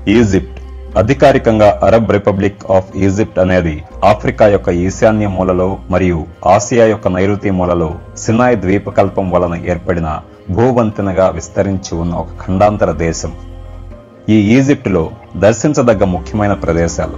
Egypt అధికారికంగా Arab Republic of Egypt అనేది Africa యొక్క ఈశాన్య మూలలో మరియు ఆసియా యొక్క నైరుతి మూలలో సినాయ్ ద్వీపకల్పం వలన ఏర్పడిన భూవంతెనగా విస్తరించి ఉన్న ఒక ఖండాంతర దేశం ఈ ఈజిప్టులో దర్శించదగ్గ ముఖ్యమైన ప్రదేశాలు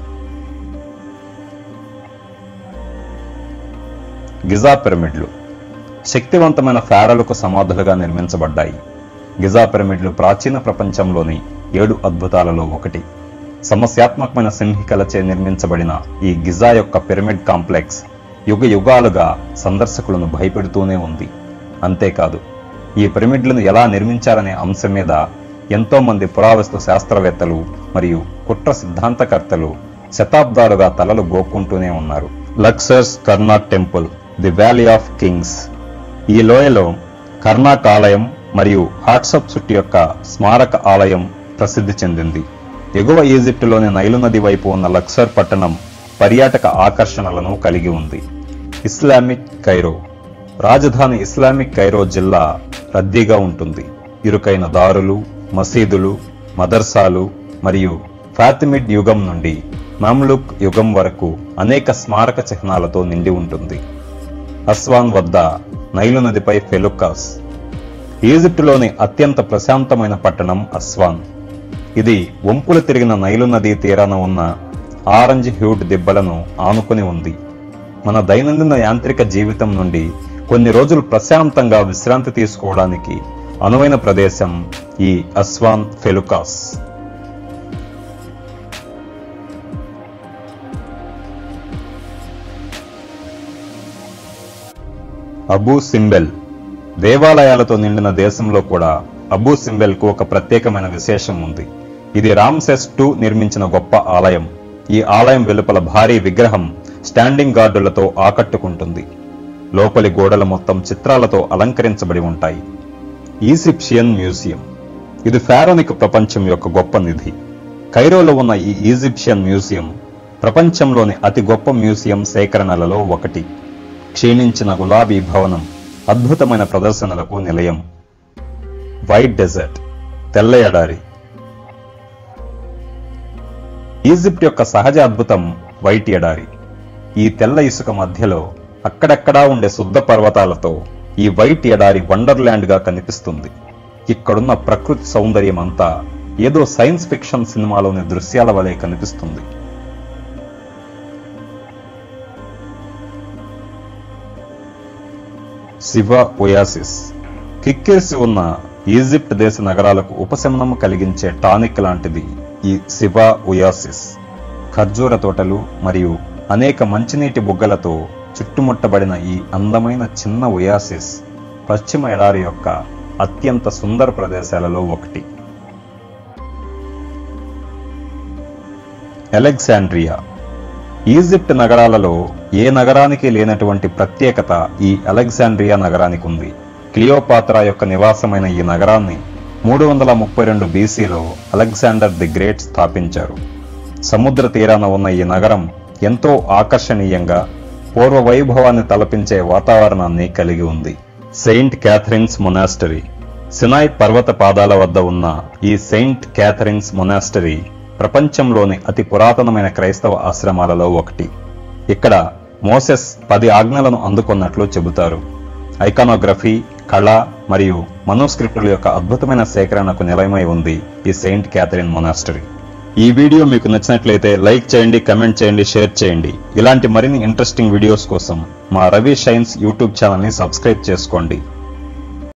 గిజా పిరమిడ్లు శక్తివంతమైన ఫారలకు సమాధులుగా నిర్మించబడ్డాయి గిజా పిరమిడ్లు ప్రాచీన ప్రపంచంలోని ఏడు అద్భుతాలలో ఒకటి సమస్యాత్మకమైన సింహికలచే నిర్మించబడిన ఈ గిజా యొక్క పిరమిడ్ కాంప్లెక్స్ యుగ యుగాలుగా సందర్శకులను భయపెడుతూనే ఉంది అంతేకాదు ఈ పిరమిడ్లను ఎలా నిర్మించారనే అంశం మీద ఎంతో మంది పురావస్తు శాస్త్రవేత్తలు మరియు కుట్ర సిద్ధాంతకర్తలు శతాబ్దాలుగా తలలు గోక్కుంటూనే ఉన్నారు Luxor's Karnak temple the valley of kings ఈ లోయలో కర్నాక్ ఆలయం మరియు హాట్సప్ చుట్టు యొక్క స్మారక ఆలయం ప్రసిద్ధి చెందింది ఎగువ ఈజిప్టులోని నైలు నది వైపు ఉన్న లక్సర్ పట్టణం పర్యాటక ఆకర్షణలను కలిగి ఉంది ఇస్లామిక్ కైరో రాజధాని ఇస్లామిక్ కైరో జిల్లా రద్దీగా ఉంటుంది ఇరుకైన దారులు మసీదులు మదర్సాలు మరియు ఫాతిమిడ్ యుగం నుండి మమ్లుక్ యుగం వరకు అనేక స్మారక చిహ్నాలతో నిండి ఉంటుంది అస్వాన్ వద్ద నైలు నదిపై ఫెలుకాస్ ఈజిప్టులోని అత్యంత ప్రశాంతమైన పట్టణం అస్వాన్ ఇది వంపులు తిరిగిన నైలు నదీ తీరాన ఉన్న ఆరెంజ్ హ్యూడ్ దిబ్బలను ఆనుకుని ఉంది మన దైనందిన యాంత్రిక జీవితం నుండి కొన్ని రోజులు ప్రశాంతంగా విశ్రాంతి తీసుకోవడానికి అనువైన ప్రదేశం ఈ అస్వాన్ ఫెలుకాస్ అబూ సింబెల్ దేవాలయాలతో నిండిన దేశంలో కూడా అబూ సింబెల్ కు ఒక ప్రత్యేకమైన విశేషం ఉంది ఇది రామ్సెస్ టూ నిర్మించిన గొప్ప ఆలయం ఈ ఆలయం వెలుపల భారీ విగ్రహం స్టాండింగ్ గార్డులతో ఆకట్టుకుంటుంది లోపలి గోడలు మొత్తం చిత్రాలతో అలంకరించబడి ఉంటాయి ఈజిప్షియన్ మ్యూజియం ఇది ఫారోనిక్ ప్రపంచం యొక్క గొప్ప నిధి కైరోలో ఉన్న ఈ ఈజిప్షియన్ మ్యూజియం ప్రపంచంలోని అతి గొప్ప మ్యూజియం సేకరణలలో ఒకటి క్షీణించిన గులాబీ భవనం అద్భుతమైన ప్రదర్శనలకు నిలయం వైట్ డెజర్ట్ తెల్ల ఎడారి ఈజిప్ట్ యొక్క సహజ అద్భుతం వైట్ ఎడారి ఈ తెల్ల ఇసుక మధ్యలో అక్కడక్కడా ఉండే శుద్ధ పర్వతాలతో ఈ వైట్ ఎడారి వండర్ల్యాండ్ గా కనిపిస్తుంది ఇక్కడున్న ప్రకృతి సౌందర్యం అంతా ఏదో సైన్స్ ఫిక్షన్ సినిమాలోని దృశ్యాల వలె కనిపిస్తుంది శివ ఒయాసిస్ కిక్కేసి ఉన్న ఈజిప్ట్ దేశ నగరాలకు ఉపశమనం కలిగించే టానిక్ లాంటిది ఈ శివ ఒయాసిస్ ఖర్జూర తోటలు మరియు అనేక మంచినీటి బుగ్గలతో చుట్టుముట్టబడిన ఈ అందమైన చిన్న ఒయాసిస్ పశ్చిమ ఎడారి యొక్క అత్యంత సుందర ప్రదేశాలలో ఒకటి అలెగ్జాండ్రియా ఈజిప్ట్ నగరాలలో ఏ నగరానికి లేనటువంటి ప్రత్యేకత ఈ అలెగ్జాండ్రియా నగరానికి ఉంది క్లియోపాత్రా యొక్క నివాసమైన ఈ నగరాన్ని మూడు వందల ముప్పై రెండు బీసీలో అలెగ్జాండర్ ది గ్రేట్ స్థాపించారు సముద్ర తీరాన ఉన్న ఈ నగరం ఎంతో ఆకర్షణీయంగా పూర్వ వైభవాన్ని తలపించే వాతావరణాన్ని కలిగి ఉంది సెయింట్ క్యాథరిన్స్ మొనాస్టరీ సినాయ్ పర్వత పాదాల వద్ద ఉన్న ఈ సెయింట్ క్యాథరిన్స్ మొనాస్టరీ ప్రపంచంలోని అతి పురాతనమైన క్రైస్తవ ఆశ్రమాలలో ఒకటి ఇక్కడ మోసెస్ పది ఆజ్ఞలను అందుకున్నట్లు చెబుతారు ఐకానోగ్రఫీ కళ మరియు మనోస్క్రిప్టుల యొక్క అద్భుతమైన సేకరణకు నిలయమై ఉంది ఈ సెయింట్ క్యాథరిన్ మొనాస్టరీ ఈ వీడియో మీకు నచ్చినట్లయితే లైక్ చేయండి కమెంట్ చేయండి షేర్ చేయండి ఇలాంటి మరిన్ని ఇంట్రెస్టింగ్ వీడియోస్ కోసం మా రవి షైన్స్ యూట్యూబ్ ఛానల్ని సబ్స్క్రైబ్ చేసుకోండి